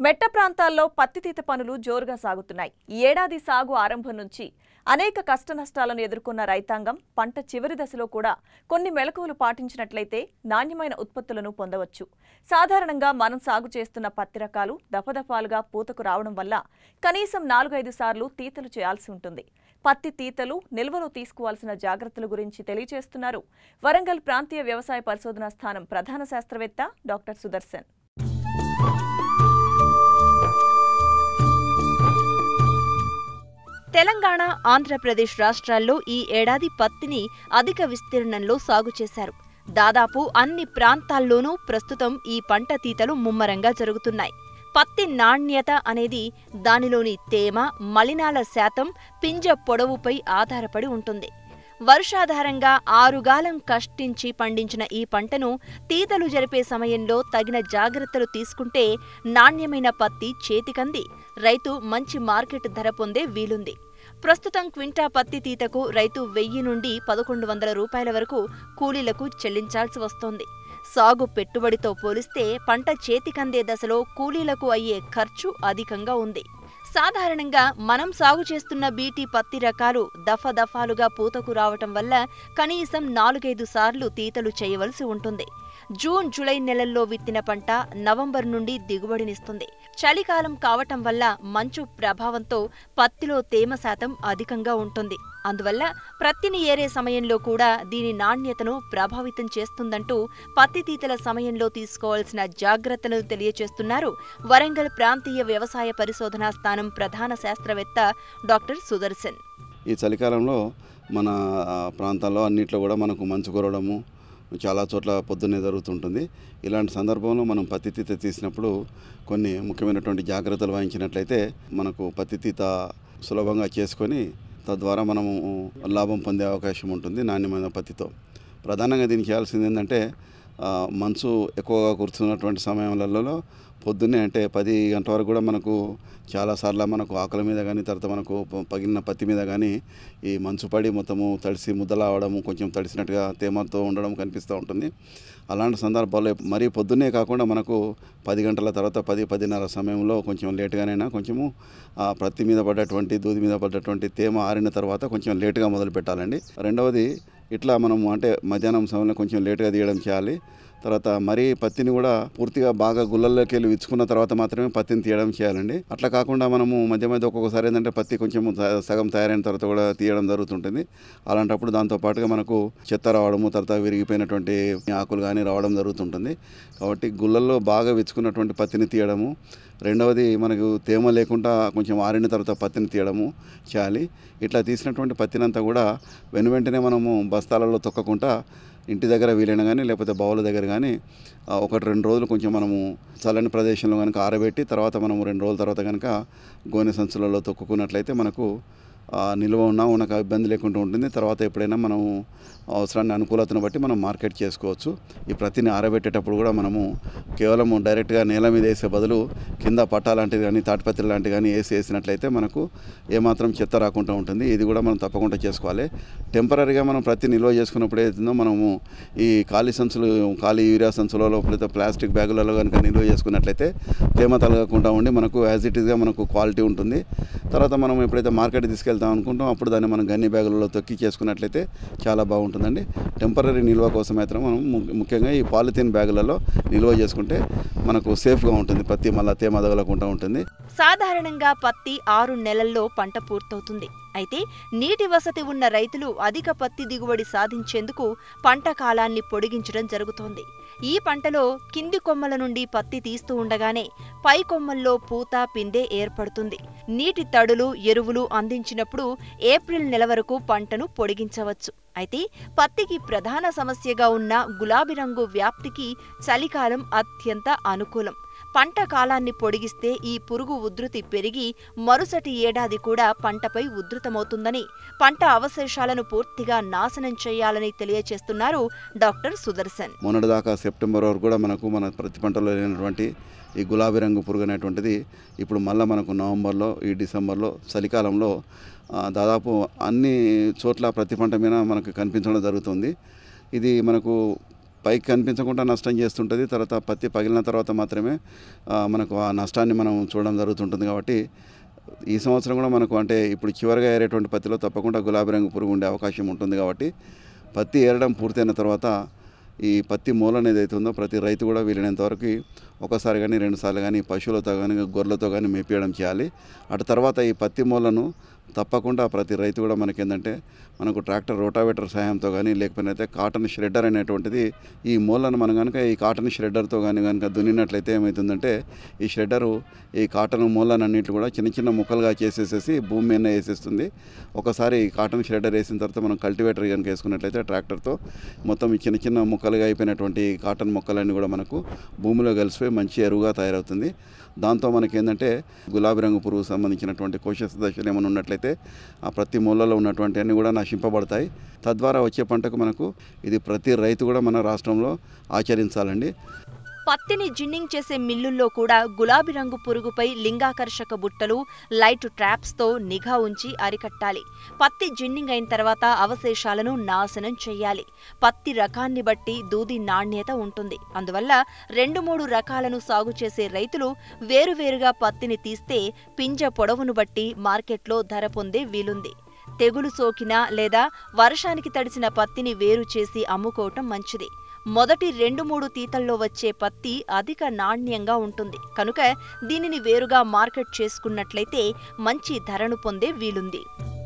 మెట్ట ప్రాంతాల్లో పత్తి తీత పనులు జోరుగా సాగుతున్నాయి ఈ ఏడాది సాగు ఆరంభం నుంచి అనేక కష్టనష్టాలను ఎదుర్కొన్న రైతాంగం పంట చివరి దశలో కూడా కొన్ని మెలకువలు పాటించినట్లయితే నాణ్యమైన ఉత్పత్తులను పొందవచ్చు సాధారణంగా మనం సాగు చేస్తున్న పత్తి రకాలు దఫదఫాలుగా పూతకు రావడం వల్ల కనీసం నాలుగైదు సార్లు తీతలు చేయాల్సి ఉంటుంది పత్తి తీతలు నిల్వలో తీసుకోవాల్సిన జాగ్రత్తల గురించి తెలియజేస్తున్నారు వరంగల్ ప్రాంతీయ వ్యవసాయ పరిశోధనా స్థానం ప్రధాన శాస్త్రవేత్త డాక్టర్ సుదర్శన్ తెలంగాణ ఆంధ్రప్రదేశ్ రాష్ట్రాల్లో ఈ ఏడాది పత్తిని అధిక విస్తీర్ణంలో సాగు చేశారు దాదాపు అన్ని ప్రాంతాల్లోనూ ప్రస్తుతం ఈ పంట తీతలు ముమ్మరంగా జరుగుతున్నాయి పత్తి నాణ్యత అనేది దానిలోని తేమ మలినాల శాతం పింజ పొడవుపై ఆధారపడి ఉంటుంది వర్షాధారంగా ఆరుగాలం కష్టించి పండించిన ఈ పంటను తీతలు జరిపే సమయంలో తగిన జాగ్రత్తలు తీసుకుంటే నాణ్యమైన పత్తి చేతికంది రైతు మంచి మార్కెట్ ధర పొందే వీలుంది ప్రస్తుతం క్వింటా పత్తి తీతకు రైతు వెయ్యి నుండి పదకొండు వందల రూపాయల వరకు కూలీలకు చెల్లించాల్సి వస్తోంది సాగు పెట్టుబడితో పోలిస్తే పంట చేతికందే దశలో కూలీలకు అయ్యే ఖర్చు అధికంగా ఉంది సాధారణంగా మనం సాగు చేస్తున్న బీటీ పత్తి రకాలు దఫదఫాలుగా పూతకు రావటం వల్ల కనీసం నాలుగైదు సార్లు తీతలు చేయవలసి ఉంటుంది జూన్ జూలై నెలల్లో విత్తిన పంట నవంబర్ నుండి దిగుబడినిస్తుంది చలికాలం కావటం వల్ల మంచు ప్రభావంతో పత్తిలో తేమ శాతం అధికంగా ఉంటుంది అందువల్ల ప్రత్తిని ఏరే సమయంలో కూడా దీని నాణ్యతను ప్రభావితం చేస్తుందంటూ పత్తి తీతల సమయంలో తీసుకోవాల్సిన జాగ్రత్తలను తెలియచేస్తున్నారు వరంగల్ ప్రాంతీయ వ్యవసాయ పరిశోధనా స్థానం ప్రధాన శాస్త్రవేత్త డాక్టర్ సుదర్శన్ ఈ చలికాలంలో మన ఆ, ప్రాంతాల్లో అన్నిట్లో కూడా మనకు మంచు కురవడము చాలా చోట్ల పొద్దున్నే జరుగుతుంటుంది ఇలాంటి సందర్భంలో మనం పత్తి తీత తీసినప్పుడు కొన్ని ముఖ్యమైనటువంటి జాగ్రత్తలు వహించినట్లయితే మనకు పత్తి తీత సులభంగా చేసుకొని తద్వారా మనము లాభం పొందే అవకాశం ఉంటుంది నాణ్యమైన పత్తితో ప్రధానంగా దీనికి చేయాల్సింది ఏంటంటే ఆ, మంచు ఎక్కువగా కురుస్తున్నటువంటి సమయాలలో పొద్దున్నే అంటే పది గంటల వరకు కూడా మనకు చాలాసార్లు మనకు ఆకుల మీద కానీ తర్వాత మనకు ప- పగిలిన పత్తి మీద కానీ ఈ మంచు పడి మొత్తము తడిసి ముద్దలవడము కొంచెం తడిసినట్టుగా తేమతో ఉండడం కనిపిస్తూ ఉంటుంది అలాంటి సందర్భాల్లో మరీ పొద్దున్నే కాకుండా మనకు పది గంటల తర్వాత పది పదిన్నర సమయంలో కొంచెం లేటుగానైనా కొంచెము ఆ ప్రత్తి మీద పడ్డటువంటి దూది మీద పడ్డటువంటి తేమ ఆరిన తర్వాత కొంచెం లేటుగా మొదలు పెట్టాలండి రెండవది ఇట్లా మనము అంటే మధ్యాహ్నం సమయంలో కొంచెం లేటుగా తీయడం చేయాలి తర్వాత మరీ పత్తిని కూడా పూర్తిగా బాగా గుల్లల్లోకి వెళ్ళి విచ్చుకున్న తర్వాత మాత్రమే పత్తిని తీయడం చేయాలండి అట్లా కాకుండా మనము మధ్య మధ్య ఒక్కొక్కసారి ఏంటంటే పత్తి కొంచెం స- సగం తయారైన తర్వాత కూడా తీయడం జరుగుతుంటుంది అలాంటప్పుడు దాంతో పాటుగా మనకు చెత్త రావడము తర్వాత విరిగిపోయినటువంటి ఆకులు కానీ రావడం జరుగుతుంటుంది కాబట్టి గుల్లల్లో బాగా విచ్చుకున్నటువంటి పత్తిని తీయడము రెండవది మనకు తేమ లేకుండా కొంచెం ఆరిన తర్వాత పత్తిని తీయడము చేయాలి ఇట్లా తీసినటువంటి పత్తినంతా కూడా వెను వెంటనే మనము బస్తాలలో తొక్కకుండా ఇంటి దగ్గర వీలైనా కానీ లేకపోతే బావుల దగ్గర కానీ ఆ, ఒకటి రెండు రోజులు కొంచెం మనము చల్లని ప్రదేశంలో కనుక ఆరబెట్టి తర్వాత మనము రెండు రోజుల తర్వాత కనుక గోనె సంచులలో తొక్కుకున్నట్లయితే మనకు ఆ, నిల్వ ఉన్నా మనకు ఇబ్బంది లేకుండా ఉంటుంది తర్వాత ఎప్పుడైనా మనము అవసరాన్ని అనుకూలతను బట్టి మనం మార్కెట్ చేసుకోవచ్చు ఈ ప్రతిని ఆరబెట్టేటప్పుడు కూడా మనము కేవలం డైరెక్ట్గా నేల మీద వేసే బదులు కింద పట్టా లాంటిది కానీ తాటిపత్రి లాంటివి కానీ వేసి వేసినట్లయితే మనకు ఏమాత్రం చెత్త రాకుండా ఉంటుంది ఇది కూడా మనం తప్పకుండా చేసుకోవాలి టెంపరీగా మనం ప్రతి నిల్వ చేసుకున్నప్పుడు ఏదైతుందో మనము ఈ ఖాళీ సంచులు ఖాళీ యూరియా సంచులలో లేదా ప్లాస్టిక్ బ్యాగులలో కనుక నిల్వ చేసుకున్నట్లయితే తేమ తలగకుండా ఉండి మనకు యాజ్ ఇట్ ఈస్గా మనకు క్వాలిటీ ఉంటుంది తర్వాత మనం ఎప్పుడైతే మార్కెట్ తీసుకెళ్తాం అనుకుంటాం అప్పుడు దాన్ని మనం గన్ని బ్యాగులలో తొక్కి చేసుకున్నట్లయితే చాలా బాగుంటుందండి టెంపరీ నిల్వ కోసం మాత్రం మనం ము- ముఖ్యంగా ఈ పాలిథిన్ బ్యాగులలో నిల్వ చేసుకుంటే మనకు సేఫ్గా ఉంటుంది పత్తి మళ్ళీ తేమ తగలకుండా ఉంటుంది సాధారణంగా పత్తి ఆరు నెలల్లో పంట పూర్తవుతుంది అయితే నీటి వసతి ఉన్న రైతులు అధిక పత్తి దిగుబడి సాధించేందుకు పంట కాలాన్ని పొడిగించడం జరుగుతోంది ఈ పంటలో కింది కొమ్మల నుండి పత్తి తీస్తూ ఉండగానే పై కొమ్మల్లో పూత పిందె ఏర్పడుతుంది నీటి తడులు ఎరువులు అందించినప్పుడు ఏప్రిల్ నెల వరకు పంటను పొడిగించవచ్చు అయితే పత్తికి ప్రధాన సమస్యగా ఉన్న గులాబీ రంగు వ్యాప్తికి చలికాలం అత్యంత అనుకూలం పంట కాలాన్ని పొడిగిస్తే ఈ పురుగు ఉధృతి పెరిగి మరుసటి ఏడాది కూడా పంటపై ఉధృతమవుతుందని పంట అవశేషాలను పూర్తిగా నాశనం చేయాలని తెలియచేస్తున్నారు డాక్టర్ సుదర్శన్ మొన్నటిదాకా సెప్టెంబర్ వరకు కూడా మనకు మన ప్రతి పంటలో లేనటువంటి ఈ గులాబీ రంగు పురుగు అనేటువంటిది ఇప్పుడు మళ్ళీ మనకు నవంబర్లో ఈ డిసెంబర్లో చలికాలంలో ఆ, దాదాపు అన్ని చోట్ల ప్రతి పంట మీద మనకు కనిపించడం జరుగుతుంది ఇది మనకు పైకి కనిపించకుండా నష్టం చేస్తుంటుంది తర్వాత పత్తి పగిలిన తర్వాత మాత్రమే ఆ, మనకు ఆ నష్టాన్ని మనం చూడడం జరుగుతుంటుంది కాబట్టి ఈ సంవత్సరం కూడా మనకు అంటే ఇప్పుడు చివరిగా ఏరేటువంటి పత్తిలో తప్పకుండా గులాబీ రంగు పురుగు ఉండే అవకాశం ఉంటుంది కాబట్టి పత్తి ఏరడం పూర్తయిన తర్వాత ఈ పత్తి మూల అనేది అయితే ఉందో ప్రతి రైతు కూడా వీలైనంత వరకు ఒకసారి కానీ రెండుసార్లు కానీ పశువులతో కానీ గొర్రెలతో కానీ మేపేయడం చేయాలి అటు తర్వాత ఈ పత్తి మూలను తప్పకుండా ప్రతి రైతు కూడా మనకి ఏంటంటే మనకు ట్రాక్టర్ రోటావేటర్ సహాయంతో కానీ లేకపోతే కాటన్ షెడ్డర్ అనేటువంటిది ఈ మూలను మనం కనుక ఈ కాటన్ షెడ్డర్తో కానీ కనుక దున్నినట్లయితే ఏమవుతుందంటే ఈ షెడ్డరు ఈ కాటన్ మూలనన్నింటిని కూడా చిన్న చిన్న ముక్కలుగా చేసేసేసి భూమి మీద వేసేస్తుంది ఒకసారి ఈ కాటన్ షెడ్డర్ వేసిన తర్వాత మనం కల్టివేటర్ కనుక వేసుకున్నట్లయితే ట్రాక్టర్తో మొత్తం ఈ చిన్న చిన్న ముక్కలుగా అయిపోయినటువంటి ఈ కాటన్ మొక్కలన్నీ కూడా మనకు భూమిలో కలిసిపోయి మంచి ఎరువుగా తయారవుతుంది దాంతో మనకి ఏంటంటే గులాబీ రంగు పురుగు సంబంధించినటువంటి కోశ దశలు ఏమైనా ఉన్నట్లయితే ఆ ప్రతి మూలలో ఉన్నటువంటి అన్నీ కూడా నశింపబడతాయి తద్వారా వచ్చే పంటకు మనకు ఇది ప్రతి రైతు కూడా మన రాష్ట్రంలో ఆచరించాలండి పత్తిని జిన్నింగ్ చేసే మిల్లుల్లో కూడా గులాబీ రంగు పురుగుపై లింగాకర్షక బుట్టలు లైట్ ట్రాప్స్తో నిఘా ఉంచి అరికట్టాలి పత్తి జిన్నింగ్ అయిన తర్వాత అవశేషాలను నాశనం చెయ్యాలి పత్తి రకాన్ని బట్టి దూది నాణ్యత ఉంటుంది అందువల్ల రెండు మూడు రకాలను సాగు చేసే రైతులు వేరువేరుగా పత్తిని తీస్తే పింజ పొడవును బట్టి మార్కెట్లో ధర పొందే వీలుంది తెగులు సోకిన లేదా వర్షానికి తడిసిన పత్తిని వేరు చేసి అమ్ముకోవటం మంచిది మొదటి రెండు మూడు తీతల్లో వచ్చే పత్తి అధిక నాణ్యంగా ఉంటుంది కనుక దీనిని వేరుగా మార్కెట్ చేసుకున్నట్లయితే మంచి ధరను పొందే వీలుంది